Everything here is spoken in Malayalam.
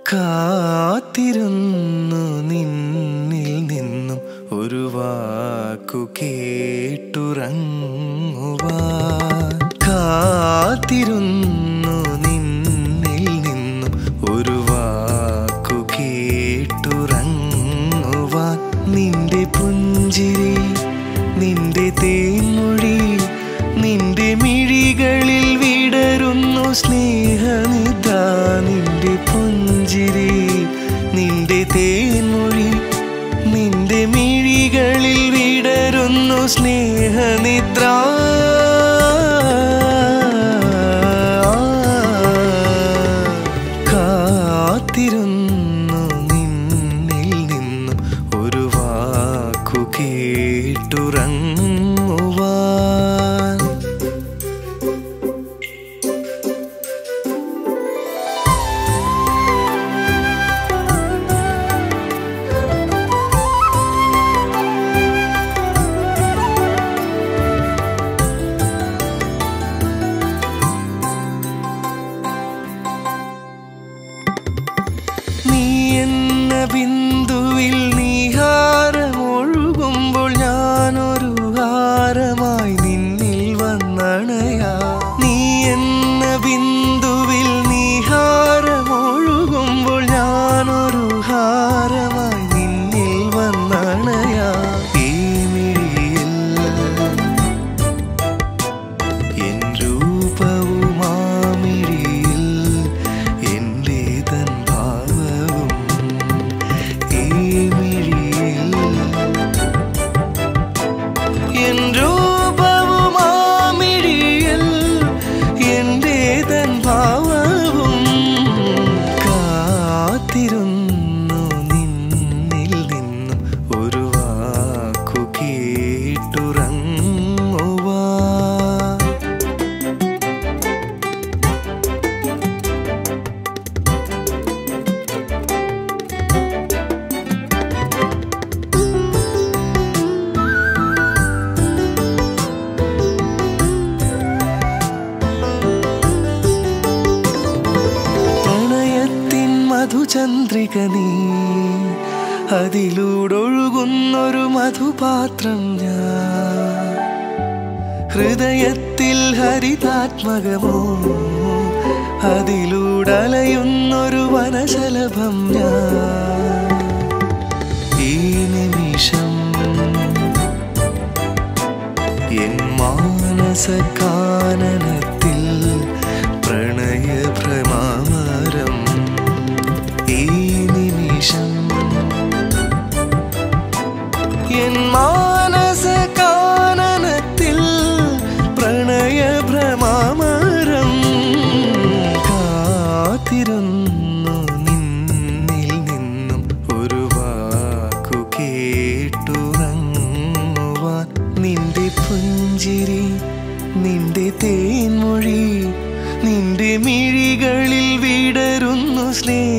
കാത്തിരുന്നു നിന്നിൽ നിന്നും ഒരു വാക്കു കേട്ടുറങ്ങുവാൻ കാത്തിരുന്നു നിന്നിൽ നിന്നും ഒരു വാക്കു കേട്ടുറങ്ങുവാൻ നിന്റെ പുഞ്ചിരി നിന്റെ തേൻമൊഴി നിന്റെ മിഴികളിൽ വിടരുന്നു സ്നേഹനിത നിന്റെ പുഞ്ചിരി നിന്റെ തേൻമൊഴി നിന്റെ മിഴികളിൽ വിടരുന്നു സ്നേഹനിദ്ര കാത്തിരുന്നു നിന്നിൽ നിന്നും ഒരു വാക്കു കേട്ടുറങ്ങുവാൻ നീ എന്ന ബിന്ദുവിൽ നീഹാരമൊഴുകുമ്പോൾ ഞാനൊരു ഹാരമായി നിന്നിൽ വന്നണയാ നീ എന്ന ബിന്ദുവിൽ നീഹാരമൊഴുകുമ്പോൾ ഞാനൊരു ഹാരമായി നിന്നിൽ വന്നണയാ ഈ മിഴിയിൽ എൻ രൂപവുമാമിഴിയിൽ എൻ്റെ തൻ ഭാവവും ഈ മിഴിയിൽ എൻ രൂപവുമാമിഴിയിൽ എൻ്റെ തൻ ഭാവവും കാത്തിരുന്നു നിന്നിൽ നിന്നും ഒരു വാക്കു കേട്ടുറങ്ങുവാൻ പ്രണയത്തിൻ മധുചന്ദ്രിക നീ അതിലൂടൊഴുകുന്നൊരു മധുപാത്രം ഞാൻ ഹൃദയത്തിൽ ഹരിതാത്മകമോ അതിലൂടലയുന്നൊരു വനശലഭം ഞാൻ ഈ നിമിഷം എൻ മാനസകാനനത്തിൽ പ്രണയഭ്രമാമരം ഈ നിമിഷം എൻ മാനസകാനനത്തിൽ പ്രണയഭ്രമാമരം കാത്തിരുന്നു നിന്നിൽ നിന്നും ഒരു വാക്കു കേട്ടുറങ്ങുവാൻ നിന്റെ പുഞ്ചിരി നിന്റെ തേൻമൊഴി നിന്റെ മിഴികളിൽ വിടരുന്നു സ്നേഹ